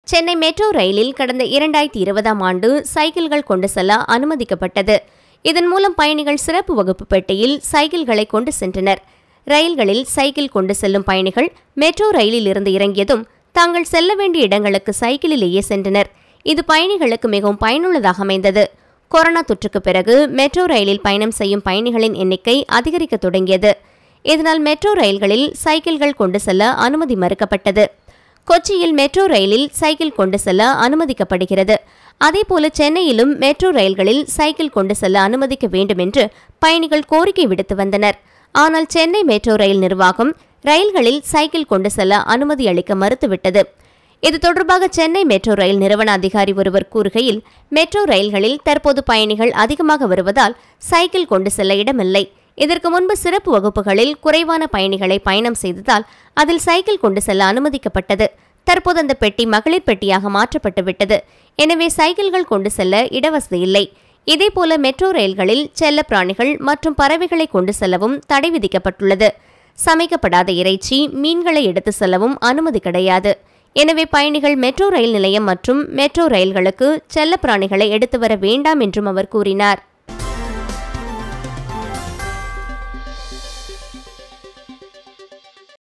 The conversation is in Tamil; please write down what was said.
சென்னை மெட்ரோ ரயிலில் கடந்த இரண்டாயிரத்தி இருபதாம் ஆண்டு சைக்கிள்கள் கொண்டு செல்ல அனுமதிக்கப்பட்டது இதன் மூலம் பயணிகள் சிறப்பு வகுப்பு பெட்டியில் சைக்கிள்களை கொண்டு சென்றனர் ரயில்களில் சைக்கிள் கொண்டு செல்லும் பயணிகள் மெட்ரோ ரயிலில் இருந்து இறங்கியதும் தாங்கள் செல்ல வேண்டிய இடங்களுக்கு சைக்கிளிலேயே சென்றனர் இது பயணிகளுக்கு மிகவும் பயனுள்ளதாக அமைந்தது கொரோனா தொற்றுக்கு பிறகு மெட்ரோ ரயிலில் பயணம் செய்யும் பயணிகளின் எண்ணிக்கை அதிகரிக்க தொடங்கியது இதனால் மெட்ரோ ரயில்களில் சைக்கிள்கள் கொண்டு செல்ல அனுமதி மறுக்கப்பட்டது கொச்சியில் மெட்ரோ ரயிலில் சைக்கிள் கொண்டு செல்ல அனுமதிக்கப்படுகிறது அதேபோல சென்னையிலும் மெட்ரோ ரயில்களில் சைக்கிள் கொண்டு செல்ல அனுமதிக்க வேண்டும் என்று பயணிகள் கோரிக்கை விடுத்து வந்தனர் ஆனால் சென்னை மெட்ரோ ரயில் நிர்வாகம் ரயில்களில் சைக்கிள் கொண்டு செல்ல அனுமதி அளிக்க மறுத்துவிட்டது இது தொடர்பாக சென்னை மெட்ரோ ரயில் நிறுவன அதிகாரி ஒருவர் கூறுகையில் மெட்ரோ ரயில்களில் தற்போது பயணிகள் அதிகமாக வருவதால் சைக்கிள் கொண்டு செல்ல இடமில்லை இதற்கு முன்பு சிறப்பு வகுப்புகளில் குறைவான பயணிகளை பயணம் செய்ததால் அதில் சைக்கிள் கொண்டு செல்ல அனுமதிக்கப்பட்டது தற்போது அந்த பெட்டி மகளிர் பெட்டியாக மாற்றப்பட்டு விட்டது எனவே சைக்கிள்கள் கொண்டு செல்ல இடவசதி இல்லை இதேபோல மெட்ரோ ரயில்களில் செல்ல பிராணிகள் மற்றும் பறவைகளை கொண்டு செல்லவும் தடை விதிக்கப்பட்டுள்ளது சமைக்கப்படாத இறைச்சி மீன்களை எடுத்து செல்லவும் அனுமதி கிடையாது எனவே பயணிகள் மெட்ரோ ரயில் நிலையம் மற்றும் மெட்ரோ ரயில்களுக்கு செல்ல பிராணிகளை எடுத்து வர வேண்டாம் என்றும் அவர் கூறினார்